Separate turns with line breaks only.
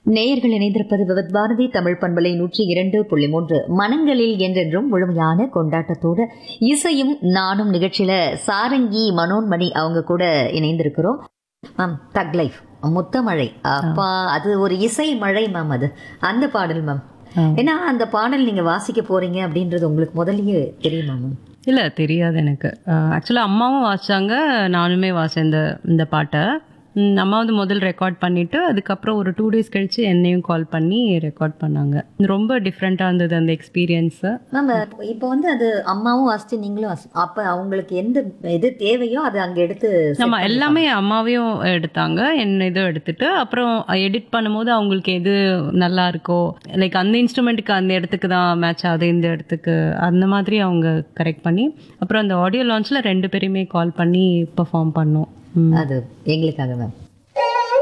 நேயர்கள் இணைந்திருப்பது விவத் பாரதி தமிழ் பண்பலை நூற்றி இரண்டு புள்ளி மூன்று மனங்களில் என்றென்றும் முழுமையான கொண்டாட்டத்தோடு இசையும் நானும் நிகழ்ச்சியில சாரங்கி மனோன்மணி அவங்க கூட இணைந்திருக்கிறோம் மேம் தக் லைஃப் முத்தமழை அப்பா அது ஒரு இசை மழை மேம் அது அந்த பாடல் மேம் ஏன்னா அந்த பாடல் நீங்க வாசிக்க போறீங்க அப்படின்றது உங்களுக்கு முதல்லயே தெரியுமா மேம்
இல்லை தெரியாது எனக்கு ஆக்சுவலாக அம்மாவும் வாசிச்சாங்க நானுமே வாசேன் இந்த இந்த பாட்டை ம், அம்மா வந்து முதல் ரெக்கார்ட் பண்ணிட்டு அதுக்கப்புறம் ஒரு டூ டேஸ் கழிச்சு என்னையும் கால் பண்ணி ரெக்கார்ட் பண்ணாங்க ரொம்ப டிஃப்ரெண்ட்டாக இருந்தது அந்த எக்ஸ்பீரியன்ஸு
மேம் இப்போ வந்து அது அம்மாவும் வாசிச்சு நீங்களும் வாசி அப்ப அவங்களுக்கு எந்த இது தேவையோ அதை அங்க எடுத்து set
நம்ம
பண்ணி
எல்லாமே அம்மாவையும் எடுத்தாங்க என்ன இதுவும் எடுத்துட்டு அப்புறம் எடிட் பண்ணும்போது அவங்களுக்கு எது நல்லா இருக்கோ லைக் அந்த இன்ஸ்ட்ருமெண்ட்டுக்கு அந்த இடத்துக்கு தான் மேட்ச் ஆகுது இந்த இடத்துக்கு அந்த மாதிரி அவங்க கரெக்ட் பண்ணி அப்புறம் அந்த ஆடியோ லான்ச்சில் ரெண்டு பேரையுமே கால் பண்ணி பெர்ஃபார்ம் பண்ணோம் ம்.
அது எங்களுக்காக மேம்